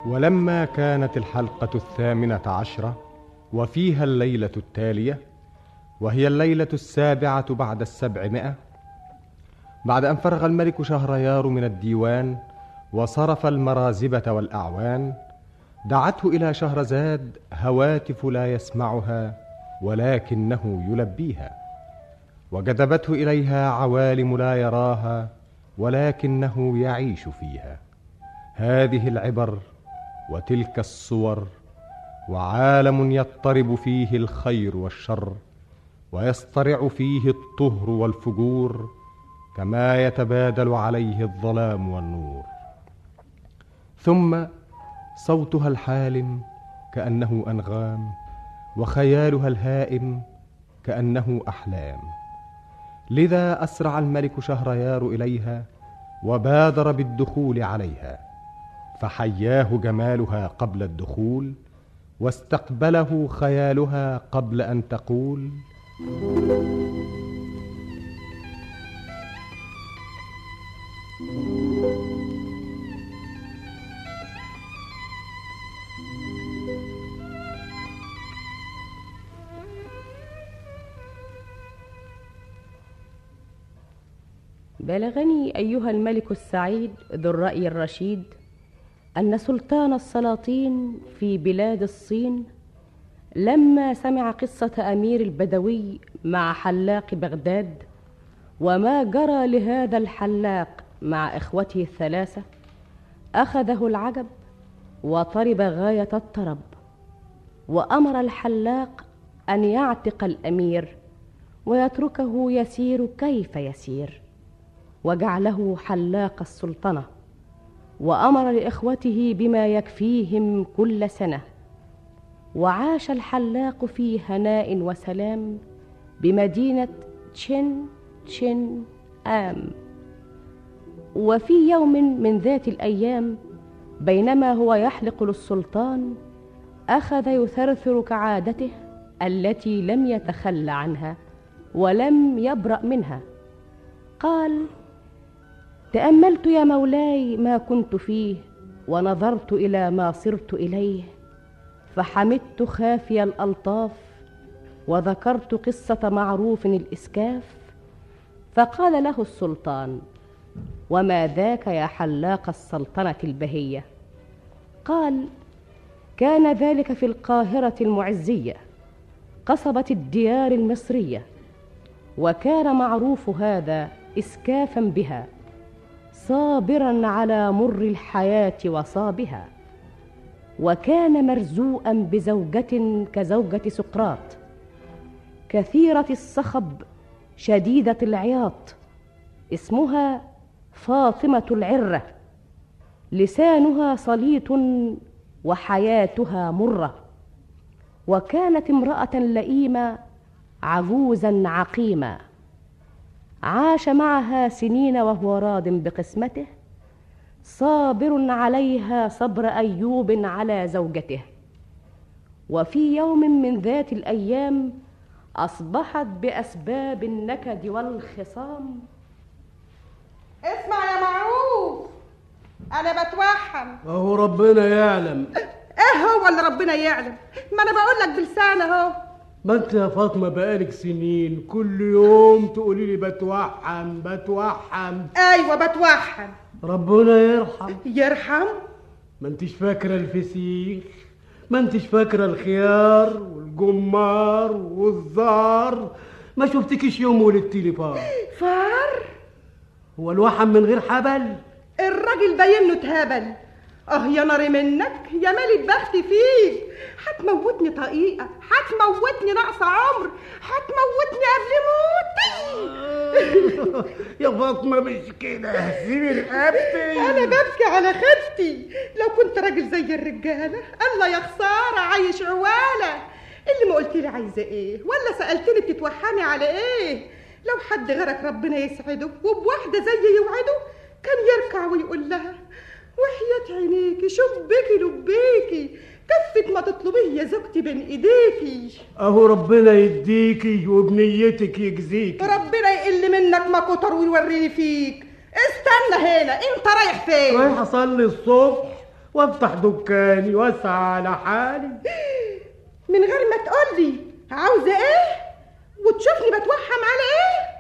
ولما كانت الحلقة الثامنة عشرة وفيها الليلة التالية وهي الليلة السابعة بعد السبعمائة بعد أن فرغ الملك شهريار من الديوان وصرف المرازبة والأعوان دعته إلى شهرزاد هواتف لا يسمعها ولكنه يلبيها وجذبته إليها عوالم لا يراها ولكنه يعيش فيها هذه العبر وتلك الصور وعالم يضطرب فيه الخير والشر ويصطرع فيه الطهر والفجور كما يتبادل عليه الظلام والنور ثم صوتها الحالم كانه انغام وخيالها الهائم كانه احلام لذا اسرع الملك شهريار اليها وبادر بالدخول عليها فحياه جمالها قبل الدخول واستقبله خيالها قبل ان تقول بلغني ايها الملك السعيد ذو الراي الرشيد ان سلطان السلاطين في بلاد الصين لما سمع قصه امير البدوي مع حلاق بغداد وما جرى لهذا الحلاق مع اخوته الثلاثه اخذه العجب وطرب غايه الطرب وامر الحلاق ان يعتق الامير ويتركه يسير كيف يسير وجعله حلاق السلطنه وامر لاخوته بما يكفيهم كل سنه وعاش الحلاق في هناء وسلام بمدينه تشن تشن ام وفي يوم من ذات الايام بينما هو يحلق للسلطان اخذ يثرثر كعادته التي لم يتخل عنها ولم يبرا منها قال تاملت يا مولاي ما كنت فيه ونظرت الى ما صرت اليه فحمدت خافي الالطاف وذكرت قصه معروف الاسكاف فقال له السلطان وما ذاك يا حلاق السلطنه البهيه قال كان ذلك في القاهره المعزيه قصبه الديار المصريه وكان معروف هذا اسكافا بها صابرا على مر الحياه وصابها وكان مرزوءا بزوجه كزوجه سقراط كثيره الصخب شديده العياط اسمها فاطمه العره لسانها سليط وحياتها مره وكانت امراه لئيمه عجوزا عقيما عاش معها سنين وهو راض بقسمته صابر عليها صبر ايوب على زوجته وفي يوم من ذات الايام اصبحت باسباب النكد والخصام اسمع يا معروف انا بتوحم اهو ربنا يعلم ايه هو اللي ربنا يعلم ما انا بقول لك بلسان اهو ما انت يا فاطمه بقالك سنين كل يوم تقولي لي بتوحم بتوحم ايوه بتوحم ربنا يرحم يرحم ما انتش فاكره الفسيخ ما انتش فاكره الخيار والجمار والزار ما شفتكش يوم ولدتي لي فار فار هو الوحم من غير حبل الراجل باين له اتهبل اه يا ناري منك يا مالي البخت فيك هتموتني طقيقة هتموتني نقص عمر هتموتني قبل موتي يا فاطمه مش كده سيبي رقبتي انا ببكي على خيبتي لو كنت راجل زي الرجاله الله يا خساره عايش عواله اللي ما قلت لي عايزه ايه ولا سالتني بتتوحمي على ايه لو حد غيرك ربنا يسعده وبواحده زي يوعده كان يركع ويقول لها وحياة عينيكي شبيكي لبيكي كفك ما تطلبيه يا زوجتي بين ايديكي اهو ربنا يديكي وبنيتك يجزيكي ربنا يقل منك ما كتر ويوريه فيك استنى هنا انت رايح فين رايح اصلي الصبح وافتح دكاني واسعى على حالي من غير ما تقولي عاوزة ايه وتشوفني بتوحم على ايه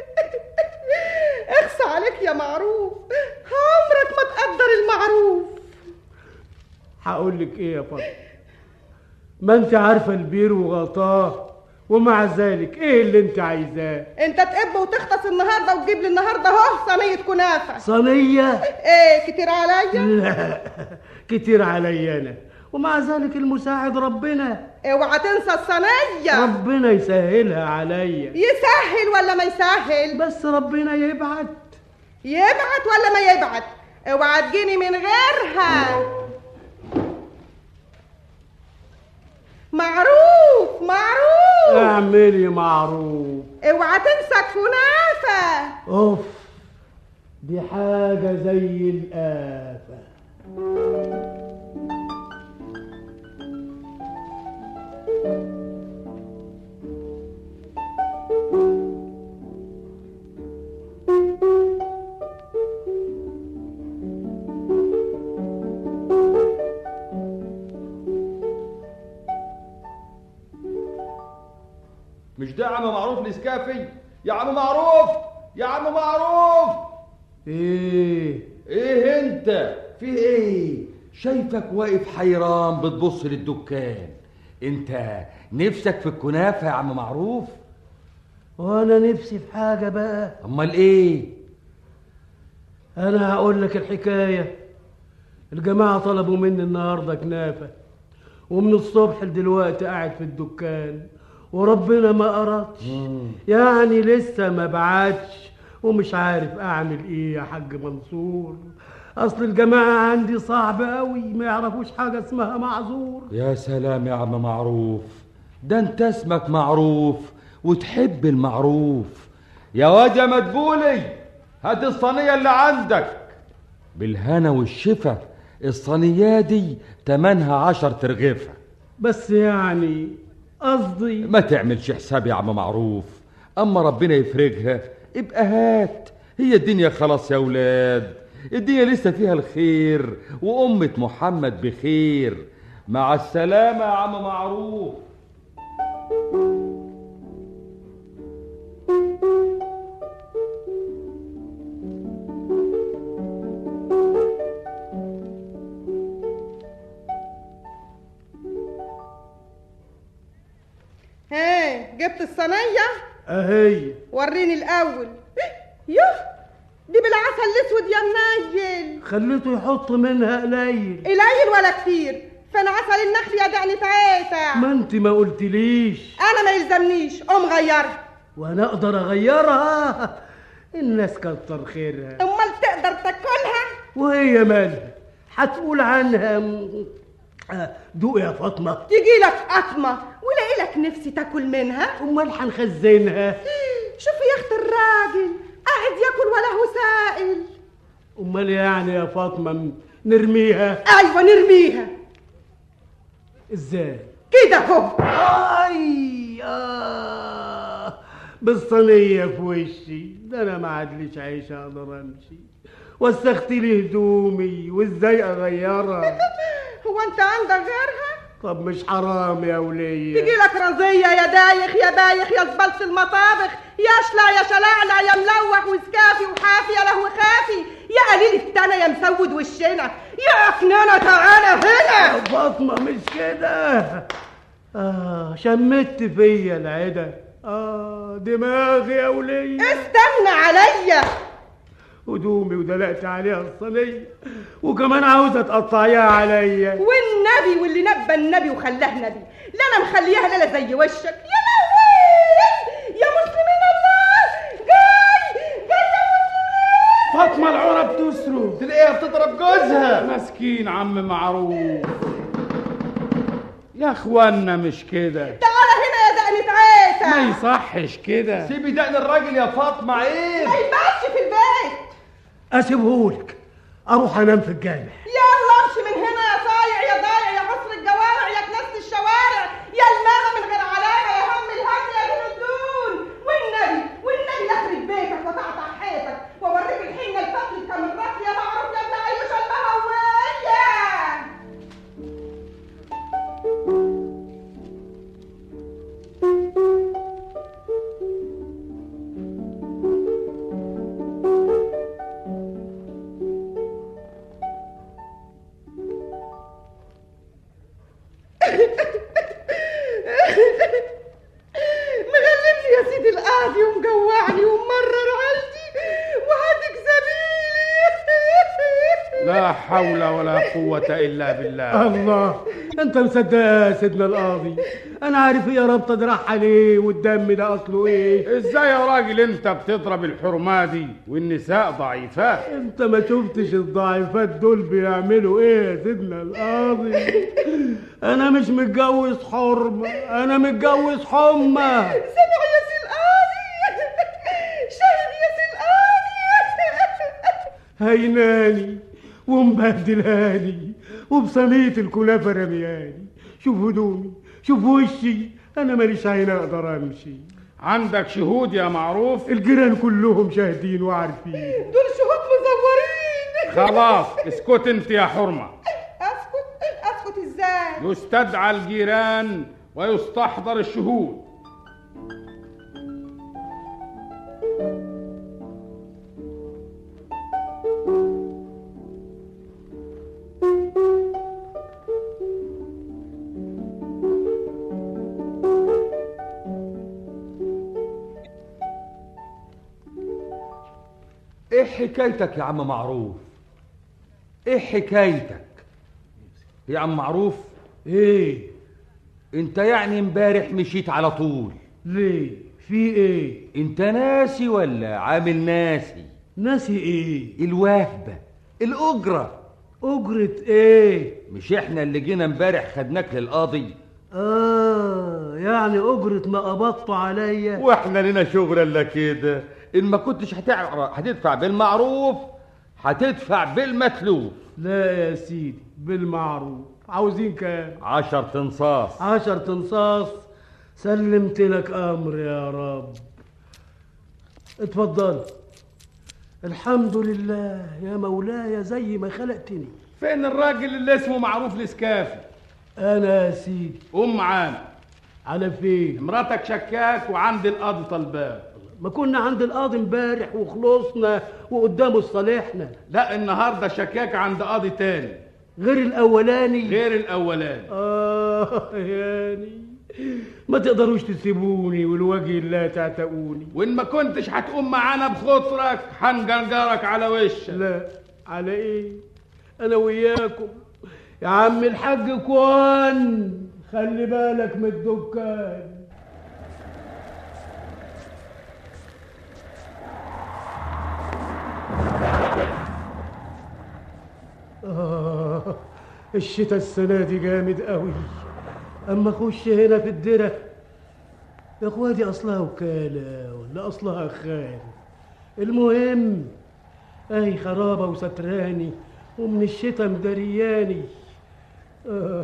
اخصى عليك يا معروف عمرك ما تقدر المعروف هقول لك ايه يا فاطمه ما انت عارفه البير وغطاه ومع ذلك ايه اللي انت عايزاه انت تقب وتختص النهارده وتجيب لي النهارده اهو صينيه كنافه صينيه ايه كتير عليا لا كتير عليا انا ومع ذلك المساعد ربنا اوعى تنسى الصينيه ربنا يسهلها عليا يسهل ولا ما يسهل بس ربنا يبعت يبعت ولا ما يبعت اوعى تجيني من غيرها معروف معروف اعملي معروف اوعى تنسى كنافه اوف دي حاجة زي الآفة مش ده عم معروف الاسكافي يا عم معروف يا عم معروف ايه ايه انت في ايه شايفك واقف حيران بتبص للدكان انت نفسك في الكنافه يا عم معروف وانا نفسي في حاجة بقى امال ايه انا هقول لك الحكاية الجماعة طلبوا مني النهاردة كنافة ومن الصبح لدلوقتي قاعد في الدكان وربنا ما أردش يعني لسه ما بعتش ومش عارف أعمل إيه يا حاج منصور أصل الجماعة عندي صعب أوي ما يعرفوش حاجة اسمها معذور يا سلام يا عم معروف ده انت اسمك معروف وتحب المعروف يا واد يا مدبولي هات الصينيه اللي عندك بالهنا والشفا الصينيه دي تمنها عشر ترغيفه بس يعني قصدي ما تعملش حساب يا عم معروف اما ربنا يفرجها ابقى هات هي الدنيا خلاص يا ولاد الدنيا لسه فيها الخير وأمة محمد بخير مع السلامة يا عم معروف ها جبت الصينيه أهي وريني الاول يوه دي بالعسل الاسود يا منيل خليته يحط منها قليل قليل ولا كتير فين عسل النخل يا دعني تعيسع ما انت ما قلتليش انا ما يلزمنيش قوم غيرها وانا اقدر اغيرها الناس كتر خيرها امال تقدر تاكلها وهي مالها هتقول عنها م- آه، دوق يا فاطمه تيجي لك قطمه ولاقي لك نفسي تاكل منها امال هنخزنها شوفي يا اخت الراجل قاعد ياكل ولا هو سائل امال يعني يا فاطمه م- نرميها ايوه نرميها ازاي كده اهو اي آه بالصينيه في وشي ده انا ما عادليش عيش اقدر امشي وسخت لي هدومي وازاي اغيرها هو انت عندك غيرها طب مش حرام يا وليه تيجي لك رزية يا دايخ يا بايخ يا زبالة المطابخ يا شلا يا شلعلع يا ملوح وسكافي وحافي يا لهو خافي يا قليل التانى يا مسود وشنا يا افنانة تعالى هنا يا فاطمة مش كده آه شمت فيا العدا آه دماغي يا ولية استنى عليا هدومي ودلقت عليها الصينية وكمان عاوزة تقطعيها عليا والنبي واللي نبى النبي وخلاه نبي لا انا مخليها لا زي وشك يا لهوي يا مسلمين الله جاي جاي يا مسلمين فاطمة العرى بتصرخ تلاقيها بتضرب جوزها مسكين عم معروف يا اخوانا مش كده تعالى هنا يا دقنة عيسى ما يصحش كده سيبي دقن الراجل يا فاطمة عيب ما يبقاش في البيت أسيبهولك أروح أنام في الجامع يلا امشي من هنا يا صايع يا ضايع يا عصر الجوارع يا كناسة الشوارع يا المامة من غير علامة يا هم الهم يا دون الدون والنبي والنبي لخرب بيتك وتقطع حيطك واوريك الحنة الفتل كم الرف يا معروف يا ابن عيوش المهوية قوة إلا بالله الله انت مصدق يا سيدنا القاضي انا عارف ايه يا ربط راح عليه والدم ده اصله ايه ازاي يا راجل انت بتضرب الحرمة دي والنساء ضعيفات انت ما شفتش الضعيفات دول بيعملوا ايه يا سيدنا القاضي انا مش متجوز حرمة انا متجوز حمى سامع يا سي القاضي شاهد يا سي القاضي هيناني ومبهدلاني وبصينية الكنافة رمياني شوف هدومي شوف وشي انا ماليش عين اقدر امشي عندك شهود يا معروف الجيران كلهم شاهدين وعارفين دول شهود مزورين خلاص اسكت انت يا حرمة اسكت اسكت ازاي يستدعى الجيران ويستحضر الشهود ايه حكايتك يا عم معروف ايه حكايتك يا عم معروف ايه انت يعني امبارح مشيت على طول ليه في ايه انت ناسي ولا عامل ناسي ناسي ايه الوهبة الأجرة اجرة ايه مش احنا اللي جينا امبارح خدناك للقاضي اه يعني اجرة ما قبضت عليا واحنا لنا شغل الا كده ان ما كنتش هتعرف هتدفع بالمعروف هتدفع بالمتلوف لا يا سيدي بالمعروف عاوزين كام عشر تنصاص عشر تنصاص سلمت لك امر يا رب اتفضل الحمد لله يا مولاي زي ما خلقتني فين الراجل اللي اسمه معروف الاسكافي انا يا سيدي قوم معانا على فين مراتك شكاك وعند القاضي طلبان ما كنا عند القاضي امبارح وخلصنا وقدامه صالحنا لا النهارده شكاك عند قاضي تاني غير الاولاني غير الاولاني اه يعني ما تقدروش تسيبوني والوجه الله تعتقوني وان ما كنتش هتقوم معانا بخطرك هنجرجرك على وشك لا على ايه انا وياكم يا عم الحاج كوان خلي بالك من الدكان آه الشتاء السنة دي جامد قوي أما أخش هنا في الدرة يا اخواتي أصلها وكالة ولا أصلها خان المهم أهي خرابة وستراني ومن الشتاء مدرياني آه.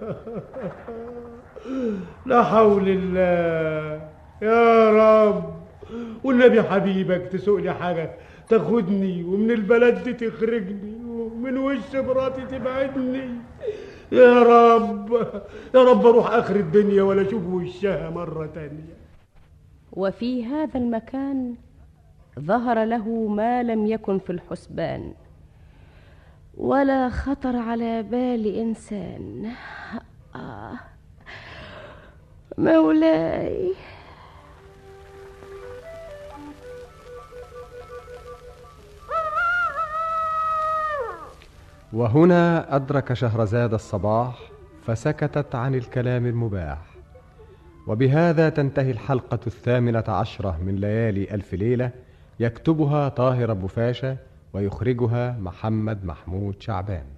لا حول الله يا رب والنبي حبيبك تسوق لي حاجة تاخدني ومن البلد دي تخرجني ومن وش مراتي تبعدني يا رب يا رب اروح اخر الدنيا ولا اشوف وشها مرة تانية وفي هذا المكان ظهر له ما لم يكن في الحسبان ولا خطر على بال انسان آه مولاي وهنا أدرك شهرزاد الصباح فسكتت عن الكلام المباح وبهذا تنتهي الحلقة الثامنة عشرة من ليالي ألف ليلة يكتبها طاهر أبو فاشا ويخرجها محمد محمود شعبان